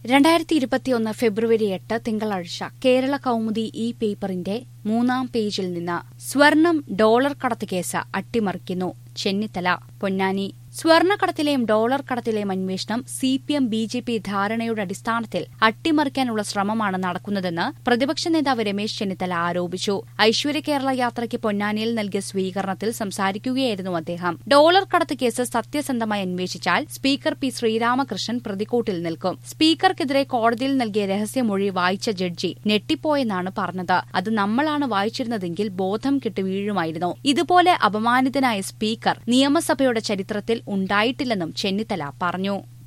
രണ്ടായിരത്തി ഇരുപത്തിയൊന്ന് ഫെബ്രുവരി എട്ട് തിങ്കളാഴ്ച കേരള കൗമുദി ഈ പേപ്പറിന്റെ മൂന്നാം പേജിൽ നിന്ന് സ്വർണം ഡോളർ കടത്ത് കേസ് അട്ടിമറിക്കുന്നു ചെന്നിത്തല പൊന്നാനി സ്വർണ്ണക്കടത്തിലെയും ഡോളർ കടത്തിലെയും അന്വേഷണം C P M B J P ധാരണയുടെ അടിസ്ഥാനത്തിൽ അട്ടിമറിക്കാനുള്ള ശ്രമമാണ് നടക്കുന്നതെന്ന് പ്രതിപക്ഷ നേതാവ് രമേശ് ചെന്നിത്തല ആരോപിച്ചു ഐശ്വര്യ കേരള യാത്രയ്ക്ക് പൊന്നാനിയിൽ നൽകിയ സ്വീകരണത്തിൽ സംസാരിക്കുകയായിരുന്നു അദ്ദേഹം ഡോളർ കടത്ത് കേസ് സത്യസന്ധമായി അന്വേഷിച്ചാൽ സ്പീക്കർ പി ശ്രീരാമകൃഷ്ണൻ പ്രതിക്കൂട്ടിൽ നിൽക്കും സ്പീക്കർക്കെതിരെ കോടതിയിൽ നൽകിയ രഹസ്യമൊഴി വായിച്ച ജഡ്ജി ഞെട്ടിപ്പോയെന്നാണ് പറഞ്ഞത് അത് നമ്മളാണ് വായിച്ചിരുന്നതെങ്കിൽ ബോധം കെട്ട് വീഴുമായിരുന്നു ഇതുപോലെ അപമാനിതനായ സ്പീക്കർ നിയമസഭയുടെ ചരിത്രത്തിൽ ഉണ്ടായിട്ടില്ലെന്നും ചെന്നിത്തല പറഞ്ഞു